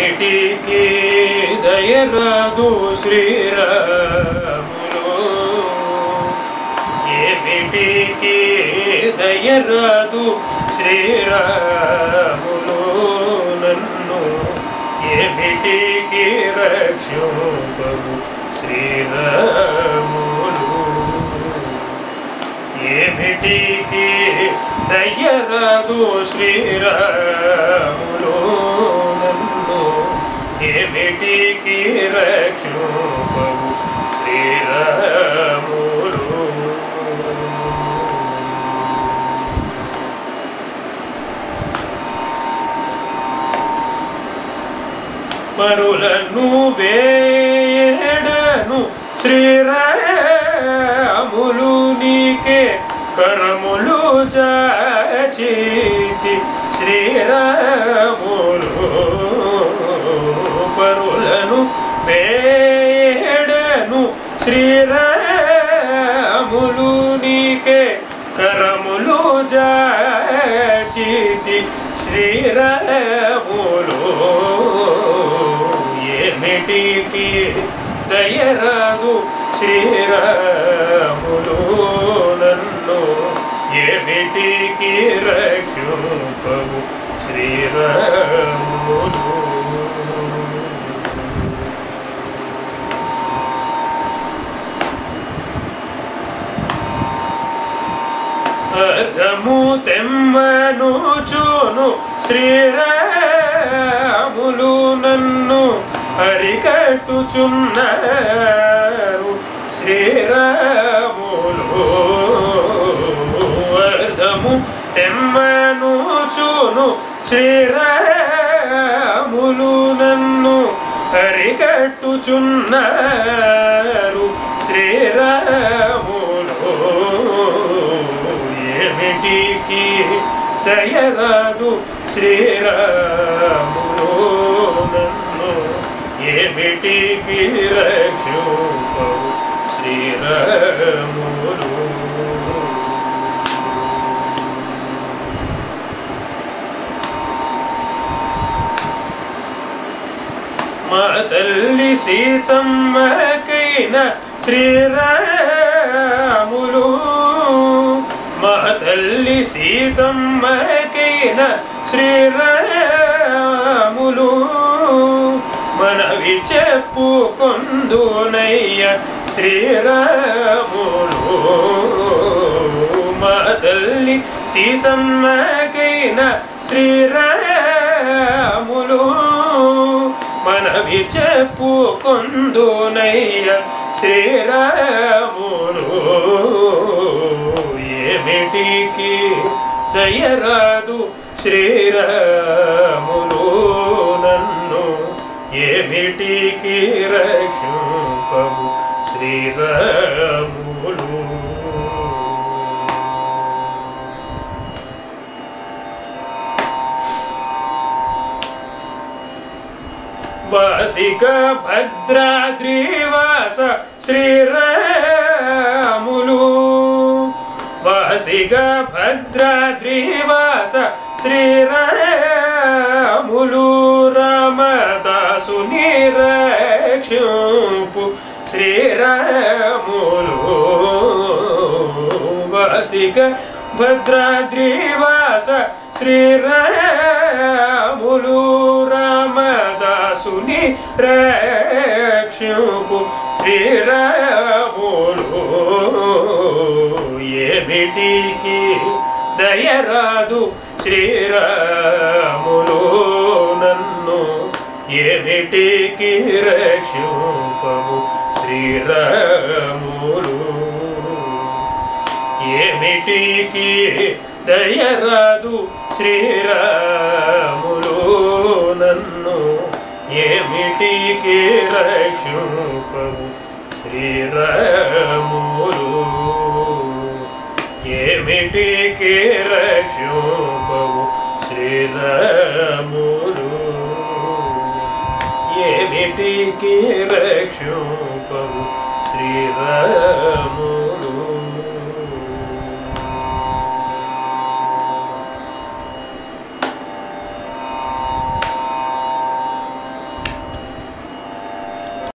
ఏమిటికి దయరాదు శ్రీరాములు ఏమిటికి దయరాదు శ్రీరాములు నన్ను ఏమిటికి రక్షోపము శ్రీరాములు ఏమిటికి దయ్యరాదు శ్రీరాములు నన్ను ఏమిటికి రక్షోపము శ్రీరాములు మరులను వేయడను శ్రీరాములు నీకే కరములు జాచితి శ్రీరాములు పరులను వేయడను శ్రీరాములు నీకే కరములు జాచితి శ్రీరాములు ఏమిటికి దయరాదు శ్రీరాములు నన్ను ఏమిటికి రక్షోపము శ్రీరాములు అర్థము తెమ్మను చూను శ్రీరాములు నన్ను హరికట్టుచున్నారు శ్రీరాములు అర్థము తెమ్మను చూను శ్రీరాములు నన్ను హరికట్టుచున్నారు శ్రీరాములు ఏమిటికి దయరాదు శ్రీరాములు నన్ను ఏమిటికి రక్షోపవు శ్రీరాములు మా తల్లి సీతమ్మకైన శ్రీరాములు మా తల్లి సీతమ్మకైన శ్రీరాములు మనవి చెప్పుకొందునయ్య శ్రీరాములు మా తల్లి సీతమ్మకైన శ్రీరాములు మనవి చెప్పుకొందునయ్య శ్రీరాములు ఏమిటికి దయరాదు శ్రీరాములు నన్ను ఏమిటికి రక్షపము శ్రీరాములు వాసిక భద్రాద్రివాస శ్రీరాములు వాసిక భద్రాద్రివాస శ్రీరాములు రామదాసు నిరక్షింపు శ్రీరాములు వాసిక భద్రాద్రివాస శ్రీరాములు రామదాసుని రక్షింపు శ్రీరాములు ఏమిటికి దయరాదు శ్రీరాములు నన్ను ఏమిటికి రక్షింపము శ్రీరాములు ఏమిటికి దయరాదు శ్రీరాములు నన్ను ఏమిటికి రక్షింపము శ్రీరాములు ఏమిటికి రక్షింపము శ్రీరాములు ఏమిటికి రక్షింపము శ్రీరాములు